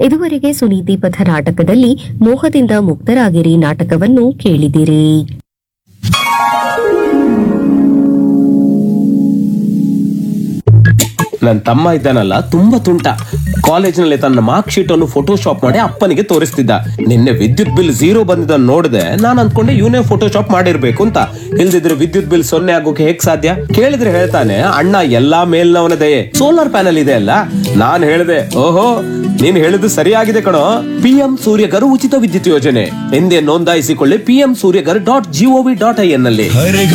ಇದುವರೆಗೆ ಸುನೀತಿ ಪಥ ನಾಟಕದಲ್ಲಿ ಮೋಹದಿಂದ ಮುಕ್ತರಾಗಿರಿ ನಾಟಕವನ್ನು ಕೇಳಿದಿರಿ ನನ್ನ ತಮ್ಮ ಇದ್ದಾನಲ್ಲ ತುಂಬಾ ತುಂಟ ಕಾಲೇಜಿನಲ್ಲಿ ತನ್ನ ಮಾರ್ಕ್ ಶೀಟ್ ಅನ್ನು ಫೋಟೋಶಾಪ್ ಮಾಡಿ ಅಪ್ಪನಿಗೆ ತೋರಿಸ್ತಿದ್ದ ನಿನ್ನೆ ವಿದ್ಯುತ್ ಬಿಲ್ ಝೀರೋ ಬಂದಿದ್ದನ್ನು ನೋಡಿದೆ ನಾನು ಅನ್ಕೊಂಡೆ ಇವನೇ ಫೋಟೋಶಾಪ್ ಮಾಡಿರ್ಬೇಕು ಅಂತ ಇಲ್ದಿದ್ರೆ ವಿದ್ಯುತ್ ಬಿಲ್ ಸೊನ್ನೆ ಆಗೋಕೆ ಹೇಗ್ ಸಾಧ್ಯ ಕೇಳಿದ್ರೆ ಹೇಳ್ತಾನೆ ಅಣ್ಣ ಎಲ್ಲಾ ಮೇಲ್ನವನ ದಯೆ ಸೋಲಾರ್ ಪ್ಯಾನಲ್ ಇದೆ ಅಲ್ಲ ನಾನ್ ಹೇಳ್ದೆ ಓಹೋ ನೀನ್ ಹೇಳಿದ್ದು ಸರಿಯಾಗಿದೆ ಕಣೋ ಪಿಎಂ ಸೂರ್ಯಗರ್ ಉಚಿತ ವಿದ್ಯುತ್ ಯೋಜನೆ ಎಂದೇ ನೋಂದಾಯಿಸಿಕೊಳ್ಳಿ PM Suryaghar dot GOV dot I N ನಲ್ಲಿ